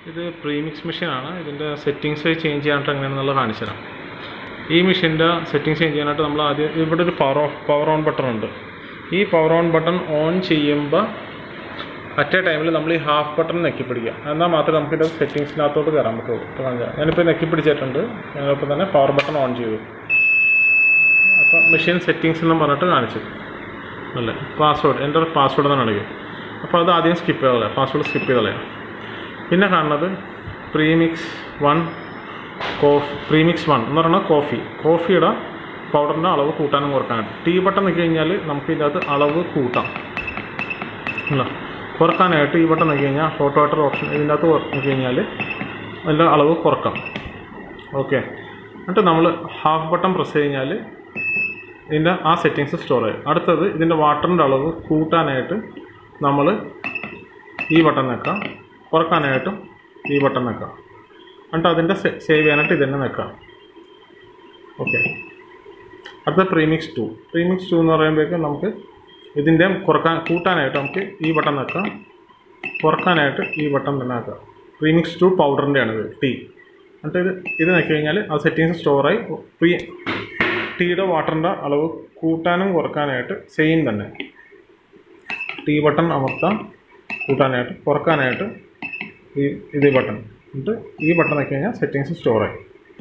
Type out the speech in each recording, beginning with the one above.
ഇത് പ്രീമിക്സ് മെഷീനാണ് ഇതിൻ്റെ സെറ്റിങ്സ് ചേഞ്ച് ചെയ്യാനായിട്ട് എങ്ങനെയാണെന്നുള്ളത് കാണിച്ചു തരാം ഈ മെഷീൻ്റെ സെറ്റിങ്സ് ചേഞ്ച് ചെയ്യാനായിട്ട് നമ്മൾ ആദ്യം ഇവിടെ ഒരു power off power on button ഉണ്ട് ഈ പവർ ഓൺ ബട്ടൺ ഓൺ ചെയ്യുമ്പോൾ അറ്റ് എ ടൈമിൽ നമ്മൾ ഈ ഹാഫ് ബട്ടൺ നെക്കി പിടിക്കുക എന്നാൽ മാത്രമേ നമുക്ക് ഇതിൻ്റെ സെറ്റിങ്സിനകത്തോട്ട് കയറാൻ പറ്റുള്ളൂ ഇപ്പോൾ കാണിച്ചാൽ ഞാനിപ്പോൾ നെക്കി പിടിച്ചിട്ടുണ്ട് ഞാനിപ്പോൾ തന്നെ പവർ ബട്ടൺ ഓൺ ചെയ്തു അപ്പോൾ മെഷീൻ സെറ്റിങ്സ് എന്നും പറഞ്ഞിട്ട് കാണിച്ചു അല്ലേ പാസ്വേഡ് എൻ്റെ പാസ്വേഡ് തന്നെ അടിക്കും അപ്പോൾ അത് ആദ്യം സ്കിപ്പ് ചെയ്ത് കളയാം പാസ്വേഡ് സ്കിപ്പ് ചെയ്ത് കളയാം പിന്നെ കാണുന്നത് പ്രീമിക്സ് വൺ കോഫ് പ്രീമിക്സ് വൺ എന്ന് പറയുന്നത് കോഫി കോഫിയുടെ പൗഡറിൻ്റെ അളവ് കൂട്ടാനും കുറക്കാനായിട്ട് ടീ ബട്ടൺ നിൽക്കി കഴിഞ്ഞാൽ നമുക്ക് ഇതിനകത്ത് അളവ് കൂട്ടാം അല്ല കുറക്കാനായിട്ട് ഈ ബട്ടൺ നോക്കി കഴിഞ്ഞാൽ ഹോട്ട് വാട്ടർ ഓപ്ഷൻ ഇതിൻ്റെ അകത്ത് നോക്കി കഴിഞ്ഞാൽ അതിൻ്റെ അളവ് കുറക്കാം ഓക്കെ എന്നിട്ട് നമ്മൾ ഹാഫ് ബട്ടൺ പ്രസ് കഴിഞ്ഞാൽ ഇതിൻ്റെ ആ സെറ്റിങ്സ് സ്റ്റോർ ചെയ്യും അടുത്തത് ഇതിൻ്റെ വാട്ടറിൻ്റെ അളവ് കൂട്ടാനായിട്ട് നമ്മൾ ഈ ബട്ടൺ വെക്കാം കുറക്കാനായിട്ടും ഈ ബട്ടൺ വെക്കാം എന്നിട്ട് അതിൻ്റെ സേവ് ചെയ്യാനായിട്ട് ഇതന്നെ വെക്കാം ഓക്കെ അടുത്ത പ്രീമിക്സ് ടു പ്രീമിക്സ് ടു എന്ന് പറയുമ്പോഴേക്കും നമുക്ക് ഇതിൻ്റെ കുറക്കാൻ കൂട്ടാനായിട്ട് നമുക്ക് ഈ ബട്ടൺ വെക്കാം കുറക്കാനായിട്ട് ഈ ബട്ടൺ തന്നെ വെക്കാം പ്രീമിക്സ് ടു പൗഡറിൻ്റെയാണ് ഇത് ടീ എന്നിട്ട് ഇത് ഇത് നോക്കി കഴിഞ്ഞാൽ ആ സെറ്റിങ്സ് സ്റ്റോറായി പ്രീ ടീയുടെ വാട്ടറിൻ്റെ അളവ് കൂട്ടാനും കുറക്കാനായിട്ട് സെയിം തന്നെ ടീ ബട്ടൺ അമർത്താം കൂട്ടാനായിട്ട് കുറക്കാനായിട്ട് ഈ ഇത് ബട്ടൺ എന്നിട്ട് ഈ ബട്ടൺ നോക്കി കഴിഞ്ഞാൽ സെറ്റിങ്സ് സ്റ്റോറായി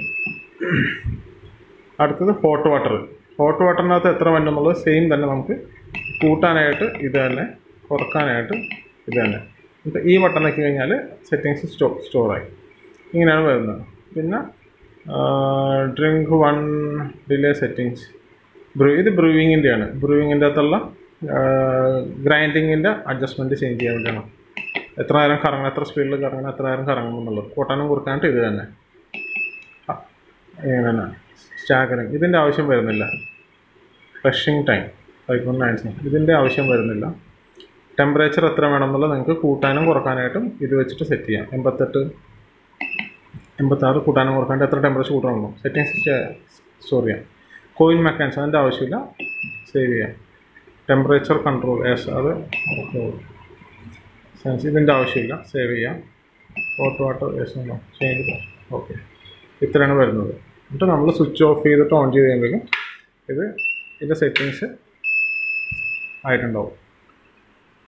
അടുത്തത് ഹോട്ട് വാട്ടർ ഹോട്ട് വാട്ടറിനകത്ത് എത്ര വേണ്ടെന്നുള്ളത് സെയിം തന്നെ നമുക്ക് കൂട്ടാനായിട്ട് ഇത് തന്നെ കുറക്കാനായിട്ട് ഇത് തന്നെ എന്നിട്ട് ഈ ബട്ടൺ നോക്കി കഴിഞ്ഞാൽ സെറ്റിങ്സ് സ്റ്റോ സ്റ്റോറായി ഇങ്ങനെയാണ് വരുന്നത് പിന്നെ drink one delay settings brew ഇത് ബ്രൂവിങ്ങിൻ്റെയാണ് ബ്രൂവിങ്ങിൻ്റെ അകത്തുള്ള ഗ്രൈൻഡിങ്ങിൻ്റെ അഡ്ജസ്റ്റ്മെൻറ്റ് ചേഞ്ച് ചെയ്യാൻ വേണ്ടിയാണ് എത്ര നേരം കറങ്ങണം എത്ര സ്പീഡിൽ കറങ്ങണം എത്ര നേരം കറങ്ങണം എന്നുള്ളത് കൂട്ടാനും കുറുക്കാനായിട്ട് ഇത് തന്നെ ഇങ്ങനെ തന്നെ സ്റ്റാഗറിങ് ഇതിൻ്റെ ആവശ്യം വരുന്നില്ല flushing time five point nine seven ഇതിൻ്റെ ആവശ്യം വരുന്നില്ല ടെമ്പറേച്ചർ എത്ര വേണമെന്നുള്ളത് നിങ്ങൾക്ക് കൂട്ടാനും കുറക്കാനായിട്ടും ഇത് വെച്ചിട്ട് സെറ്റ് ചെയ്യാം എൺപത്തെട്ട് എൺപത്താറ് കൂട്ടാനും കുറക്കാനായിട്ട് എത്ര ടെമ്പറേച്ചർ കൂട്ടണമെന്നോ സെറ്റിങ്സ് സ്റ്റോർ ചെയ്യാം കോയിൽ മെക്കാനിസം അതിൻ്റെ ആവശ്യമില്ല സേവ് ചെയ്യാം ടെമ്പറേച്ചർ കൺട്രോൾ എസ് അത് സെൻസ് ഇതിൻ്റെ ആവശ്യമില്ല സേവ് ചെയ്യാം ഹോട്ട് വാട്ടർ എസ് ഉണ്ടോ ചേഞ്ച് ഓക്കെ ഇത്രയാണ് വരുന്നത് എന്നിട്ട് നമ്മൾ സ്വിച്ച് ഓഫ് ചെയ്തിട്ട് ഓൺ ചെയ്ത് കഴിയുമ്പോഴേക്കും ഇത് ഇതിൻ്റെ സെറ്റിങ്സ് ആയിട്ടുണ്ടാവും